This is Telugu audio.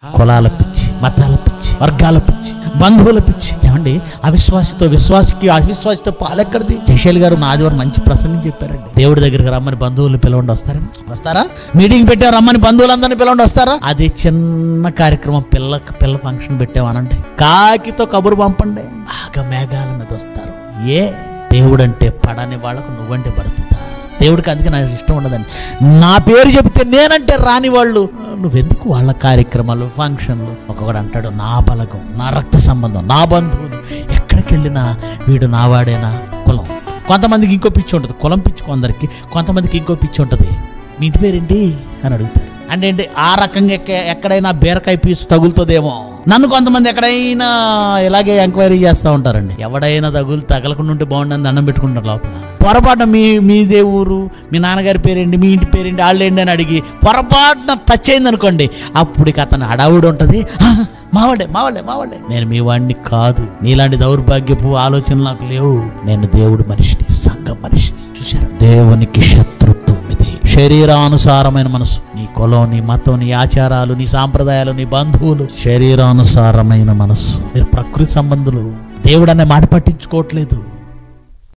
కులాల పిచ్చి మతాల పిచ్చి వర్గాల పిచ్చి బంధువుల పిచ్చి ఏమండి అవిశ్వాసితో విశ్వాసికి అవిశ్వాసితో పాలెక్కడిది జయశైల్ గారు నా ఆదివారం మంచి ప్రసంగం చెప్పారండి దేవుడి దగ్గరికి రమ్మని బంధువులు పిలవండి వస్తారా వస్తారా మీటింగ్ పెట్టారు రమ్మని బంధువులందరినీ పిలవండి వస్తారా అది చిన్న కార్యక్రమం పిల్ల పిల్ల ఫంక్షన్ పెట్టామనండి కాకితో కబురు పంపండి బాగా మేఘాల మీద వస్తారు ఏ దేవుడంటే పడని వాళ్ళకు నువ్వంటే పడుతుందా దేవుడికి అందుకే నాకు ఇష్టం ఉండదండి నా పేరు చెబితే నేనంటే రాని వాళ్ళు నువ్వెందుకు వాళ్ళ కార్యక్రమాలు ఫంక్షన్లు ఒక్కొక్కడు అంటాడు నా బలగం నా రక్త సంబంధం నా బంధువులు ఎక్కడికి వెళ్ళినా వీడు నావాడేనా కులం కొంతమందికి ఇంకో పిచ్చి ఉంటుంది కులం పిచ్చి కొందరికి కొంతమందికి ఇంకో పిచ్చి ఉంటుంది మీ ఇంటి పేరేంటి అని అడుగుతారు అంటే ఏంటి ఆ రకంగా ఎక్క- ఎక్కడైనా బీరకాయ పీసు తగులుతుందేమో నన్ను కొంతమంది ఎక్కడైనా ఇలాగే ఎంక్వైరీ చేస్తూ ఉంటారండి ఎవడైనా తగులు తగలకుండా ఉంటే బాగుండని దండం పెట్టుకుంటారు లోపల పొరపాటున మీ మీదే ఊరు మీ నాన్నగారి పేరేంటి మీ ఇంటి పేరేంటి వాళ్ళేంటి అని అడిగి పొరపాటున టచ్ అయింది అనుకోండి అప్పుడు ఇక అతను హడావుడు ఉంటుంది "ఆ, మావాడే మావాడే మావాడే నేను మీ వాడిని కాదు నీలాంటి దౌర్భాగ్యపు ఆలోచనలు నాకు లేవు నేను దేవుడు మనిషిని సంఘం మనిషిని చూశారు దేవునికి శత్రుత్వం ఇది శరీరానుసారమైన మనసు నీ కులం నీ మతం నీ ఆచారాలు నీ సాంప్రదాయాలు నీ బంధువులు శరీరానుసారమైన మనసు మీరు ప్రకృతి సంబంధులు దేవుడు అనే మాట పట్టించుకోవట్లేదు